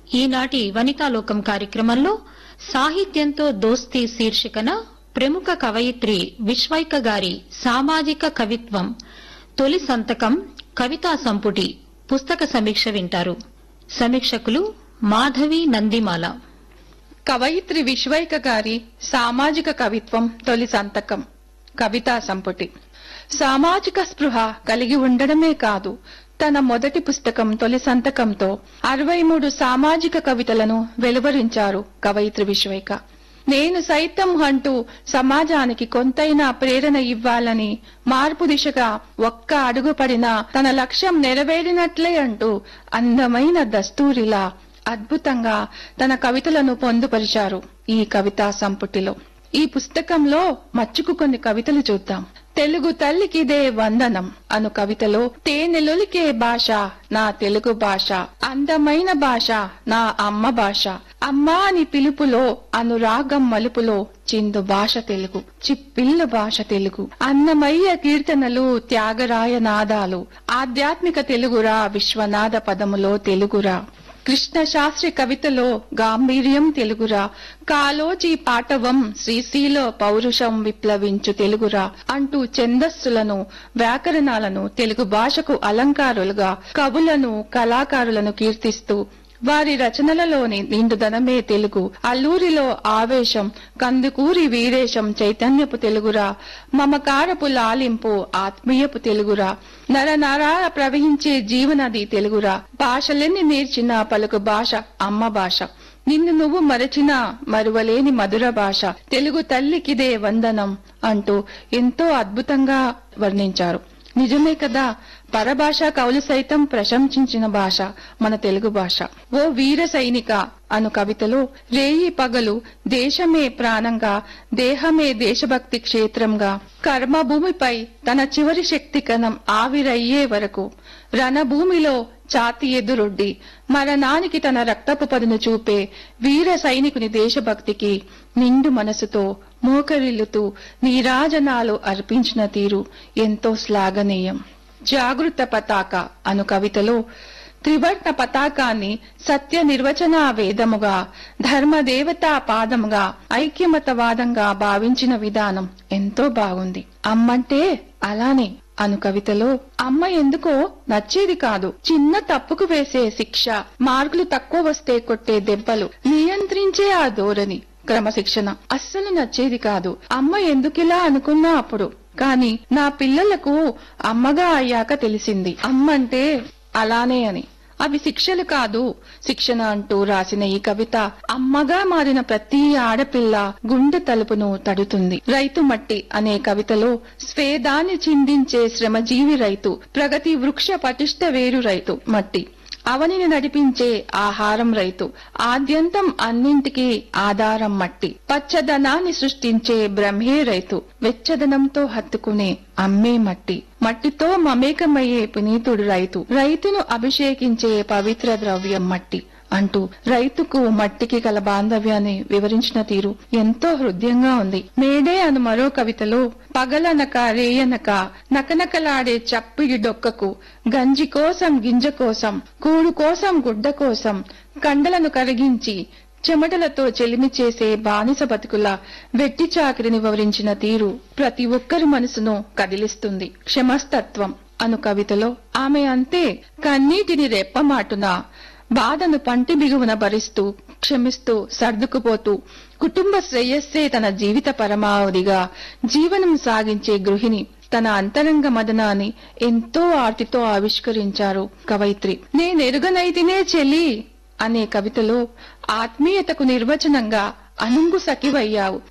ఈనాటి వనితాలోకం కార్యక్రమంలో సాహిత్యంతో దోస్తీ శీర్షికన ప్రముఖ కవయిత్రి విశ్వైక గారి సామాజిక కవిత్వం తొలి సంతకం కవితా సంపుటి పుస్తక సమీక్ష వింటారు సమీక్షకులు మాధవి నందిమాల కవయిత్రి విశ్వైక గారి సామాజిక కవిత్వం తొలి సంతకం కవితా సంపుటి సామాజిక స్పృహ కలిగి ఉండడమే కాదు తన మొదటి పుస్తకం తొలి సంతకంతో అరవై మూడు సామాజిక కవితలను వెలువరించారు కవయిత్రి విశ్వైక నేను సైతం అంటూ సమాజానికి కొంతైనా ప్రేరణ ఇవ్వాలని మార్పు దిశగా ఒక్క అడుగు పడినా తన లక్ష్యం నెరవేరినట్లే అంటూ అందమైన దస్తూరిలా అద్భుతంగా తన కవితలను పొందుపరిచారు ఈ కవితా సంపుటిలో ఈ పుస్తకంలో మచ్చుకు కొన్ని కవితలు చూద్దాం తెలుగు తల్లికిదే వందనం అను కవితలో తేనెలొలికే భాష నా తెలుగు భాష అందమైన భాష నా అమ్మ భాష అమ్మా అని పిలుపులో అనురాగం మలుపులో చిందు భాష తెలుగు చిప్పిల్ల భాష తెలుగు అన్నమయ్య కీర్తనలు త్యాగరాయ నాదాలు ఆధ్యాత్మిక తెలుగురా విశ్వనాథ పదములో తెలుగురా కృష్ణ శాస్త్రి కవితలో గాంభీర్యం తెలుగురా కాలోజీ పాటవం శ్రీశీల పౌరుషం విప్లవించు తెలుగురా అంటూ ఛందస్సులను వ్యాకరణాలను తెలుగు భాషకు అలంకారులుగా కవులను కళాకారులను కీర్తిస్తూ వారి రచనలలోని నిండుదనమే తెలుగు అల్లూరిలో ఆవేశం కందుకూరి వీరేశం చైతన్యపు తెలుగురా మమకారపు లాలింపు ఆత్మీయపు తెలుగురా నరనరాల ప్రవహించే జీవనది తెలుగురా భాషలెన్ని నేర్చిన పలుకు భాష అమ్మ భాష నిన్ను నువ్వు మరచిన మరువలేని మధుర భాష తెలుగు తల్లికిదే వందనం అంటూ ఎంతో అద్భుతంగా వర్ణించారు నిజమే కదా పరభాష కవులు సైతం ప్రశంసించిన భాష మన తెలుగు భాష ఓ వీర సైనిక అను కవితలో రేయి పగలు దేశమే ప్రాణంగా దేహమే దేశభక్తి క్షేత్రంగా కర్మభూమిపై తన చివరి శక్తి కణం ఆవిరయ్యే వరకు రణభూమిలో ఛాతి ఎదురొడ్డి మరణానికి తన రక్తపు పదును చూపే వీర సైనికుని దేశభక్తికి నిండు మనసుతో మోకరిల్లుతూ నీరాజనాలు అర్పించిన తీరు ఎంతో శ్లాఘనీయం జాగృత పతాక అను కవితలో త్రివర్ణ పతాకాన్ని సత్య నిర్వచన వేదముగా ధర్మదేవతా పాదముగా ఐక్యమతవాదంగా భావించిన విధానం ఎంతో బాగుంది అమ్మంటే అలానే అను కవితలో అమ్మ ఎందుకో నచ్చేది కాదు చిన్న తప్పుకు వేసే శిక్ష మార్కులు తక్కువ వస్తే కొట్టే దెబ్బలు నియంత్రించే ఆ ధోరణి క్రమశిక్షణ అస్సలు నచ్చేది కాదు అమ్మ ఎందుకిలా అనుకున్నా అప్పుడు కాని నా పిల్లలకు అమ్మగా అయ్యాక తెలిసింది అమ్మంటే అలానే అని అవి శిక్షలు కాదు శిక్షణ అంటూ రాసిన ఈ కవిత అమ్మగా మారిన ప్రతి ఆడపిల్ల గుండె తలుపును తడుతుంది రైతు మట్టి అనే కవితలో స్వేదాన్ని చిందించే శ్రమజీవి రైతు ప్రగతి వృక్ష పటిష్ట వేరు రైతు మట్టి అవనిని నడిపించే ఆహారం రైతు ఆద్యంతం అన్నింటికీ ఆధారం మట్టి పచ్చదనాన్ని సృష్టించే బ్రహ్మే రైతు వెచ్చదనంతో హత్తుకునే అమ్మే మట్టి మట్టితో మమేకమయ్యే పునీతుడు రైతు రైతును అభిషేకించే పవిత్ర ద్రవ్యం మట్టి అంటూ రైతుకు మట్టికి గల బాంధవ్యాన్ని వివరించిన తీరు ఎంతో హృదయంగా ఉంది మేడే అను మరో కవితలో పగలనక రేయనక నకనకలాడే చప్పిడి డొక్కకు గంజి కోసం గింజ కోసం కూడు కోసం గుడ్డ కోసం కండలను కరిగించి చెమటలతో చెలిమి చేసే బానిస బతుకుల వెట్టి చాకిరిని వివరించిన తీరు ప్రతి ఒక్కరి మనసును కదిలిస్తుంది క్షమస్తత్వం అను కవితలో ఆమె అంతే కన్నీటిని రెప్పమాటున బాధను పంటి బిగువున భరిస్తూ క్షమిస్తూ సర్దుకుపోతూ కుటుంబ శ్రేయస్సే తన జీవిత పరమావధిగా జీవనం సాగించే గృహిణి తన అంతరంగ మదనాన్ని ఎంతో ఆర్తితో ఆవిష్కరించారు కవయిత్రి నేనెరుగనైతినే చెలి అనే కవితలో ఆత్మీయతకు నిర్వచనంగా అనుంగు సఖివయ్యావు